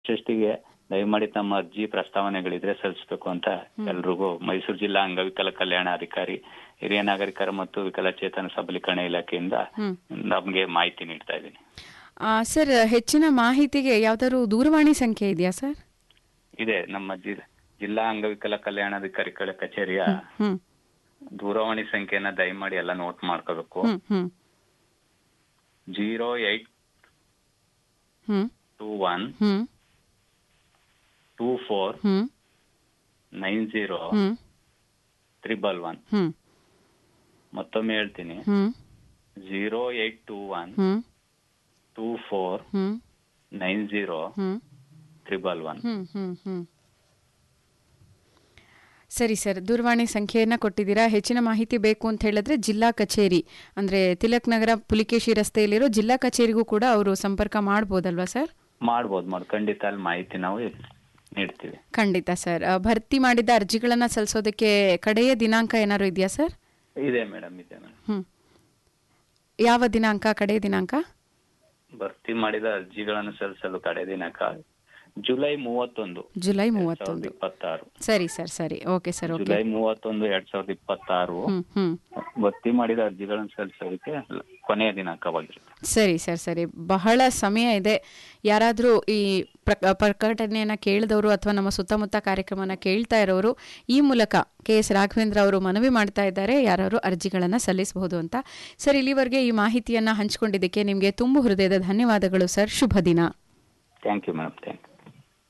ಯಶಸ್ವಿಗೆ ದಯಮಾಡಿ ತಮ್ಮ ಅರ್ಜಿ ಪ್ರಸ್ತಾವನೆಗಳಿದ್ರೆ ಸಲ್ಲಿಸಬೇಕು ಅಂತ ಎಲ್ರಿಗೂ ಮೈಸೂರು ಜಿಲ್ಲಾ ಅಂಗವಿಕಲ ಕಲ್ಯಾಣ ಅಧಿಕಾರಿ ಹಿರಿಯ ನಾಗರಿಕರ ಮತ್ತು ವಿಕಲಚೇತನ ಸಬಲೀಕರಣ ಇಲಾಖೆಯಿಂದ ಹ್ಮ್. ನಮ್ಗೆ ಮಾಹಿತಿ ನೀಡ್ತಾ ಇದ್ದೀನಿ ಆ, ಸರ್ ಹೆಚ್ಚಿನ ಮಾಹಿತಿಗೆ ಯಾವ್ದಾದ್ರು ದೂರವಾಣಿ ಸಂಖ್ಯೆ ಇದೆಯಾ ಸರ್ ಇದೆ ನಮ್ಮ ಜಿ- ಜಿಲ್ಲಾ ಅಂಗವಿಕಲ ಕಲ್ಯಾಣಾಧಿಕಾರಿಗಳ ಕಚೇರಿಯ ಹ್ಮ್ ದೂರವಾಣಿ ಸಂಖ್ಯೆನ ದಯಮಾಡಿ ಎಲ್ಲ ನೋಟ್ ಮಾಡ್ಕೋಬೇಕು ಹ್ಮ್ ಹ್ಮ್ ಜೀರೋ ಏಟ್ ಹ್ಮ್ ಟೂ ಒನ್ ಹ್ಮ್ ಟೂ ಫೋರ್ ಹ್ಮ್ ನೈನ್ ಜೀರೋ ಹ್ಮ್ ತ್ರಿಬಲ್ ಒನ್ ಹ್ಮ್ ಮತ್ತೊಮ್ಮೆ ಹೇಳ್ತೀನಿ ಹ್ಮ್ ಜೀರೋ ಏಟ್ ಟೂ ಒನ್ ಹ್ಮ್ ಟೂ ಫೋರ್ ಹ್ಮ್ ನೈನ್ ಜೀರೋ ಹ್ಮ್ ತ್ರಿಬಲ್ ಒನ್ ಹ್ಮ್ ಹ್ಮ್ ಹ್ಮ್ ಸರಿ ಸರ್ ದೂರವಾಣಿ ಸಂಖ್ಯೆಯನ್ನ ಕೊಟ್ಟಿದ್ದೀರಾ ಹೆಚ್ಚಿನ ಮಾಹಿತಿ ಬೇಕು ಅಂತ ಹೇಳಿದ್ರೆ ಜಿಲ್ಲಾ ಕಚೇರಿ ಅಂದ್ರೆ ತಿಲಕ್ ನಗರ ಪುಲಿಕೇಶಿ ರಸ್ತೆಯಲ್ಲಿರೋ ಜಿಲ್ಲಾ ಕಚೇರಿಗೂ ಕೂಡ ಅವರು ಸಂಪರ್ಕ ಮಾಡ್ಬೋದಲ್ವಾ ಸರ್ ಮಾಡ್ಬೋದು ಮಾಡಿ ಖಂಡಿತ ಅಲ್ಲಿ ಮಾಹಿತಿ ನಾವು ನೀಡ್ತೀವಿ ಖಂಡಿತ ಸರ್ ಆ, ಭರ್ತಿ ಮಾಡಿದ ಅರ್ಜಿಗಳನ್ನ ಸಲ್ಲಿಸೋದಕ್ಕೆ ಕಡೆಯ ದಿನಾಂಕ ಏನಾದ್ರು ಇದೆಯಾ ಸರ್ ಇದೆ ಮೇಡಮ್ ಇದೆ ಮೇಡಮ್ ಹ್ಮ್ ಯಾವ ದಿನಾಂಕ ಕಡೆಯ ದಿನಾಂಕ ಭರ್ತಿ ಮಾಡಿದ ಅರ್ಜಿಗಳನ್ನು ಸಲ್ಲಿಸಲು ಕಡೆ ದಿನಾಂಕ ಜುಲೈ ಮೂವತ್ತೊಂದು ಜುಲೈ ಎರಡ್ ಸಾವಿರದ ಮೂವತ್ತೊಂದು ಇಪ್ಪತ್ತಾರು ಸರಿ ಸರ್ ಸರಿ ಓಕೆ ಸರ್ ಓಕೆ ಜುಲೈ ಮೂವತ್ತೊಂದು ಎರಡ್ ಸಾವಿರದ ಇಪ್ಪತ್ತಾರು ಹ್ಮ್ ಹ್ಮ್ ಭರ್ತಿ ಮಾಡಿದ ಅರ್ಜಿಗಳನ್ನು ಸಲ್ಲಿಸೋದಕ್ಕೆ ಕೊನೆಯ ದಿನಾಂಕವಾಗಿರುತ್ತೆ ಸರಿ ಸರ್ ಸರಿ ಬಹಳ ಸಮಯ ಇದೆ ಯಾರಾದರೂ ಈ ಪ್ರ- ಪ್ರಕಟಣೆಯನ್ನ ಕೇಳಿದವರು ಅಥವಾ ನಮ್ಮ ಸುತ್ತಮುತ್ತ ಕಾರ್ಯಕ್ರಮನ ಕೇಳ್ತಾ ಇರೋರು ಈ ಮೂಲಕ ಕೆ ಎಸ್ ರಾಘವೇಂದ್ರ ಅವರು ಮನವಿ ಮಾಡ್ತಾ ಇದ್ದಾರೆ ಯಾರು ಅರ್ಜಿಗಳನ್ನು ಸಲ್ಲಿಸಬಹುದು ಅಂತ ಸರ್ ಇಲ್ಲಿವರೆಗೆ ಈ ಮಾಹಿತಿಯನ್ನ ಹಂಚಿಕೊಂಡಿದ್ದಕ್ಕೆ ನಿಮಗೆ ತುಂಬು ಹೃದಯದ ಧನ್ಯವಾದಗಳು ಸರ್ ಶುಭ ದಿನ thank you madam thank you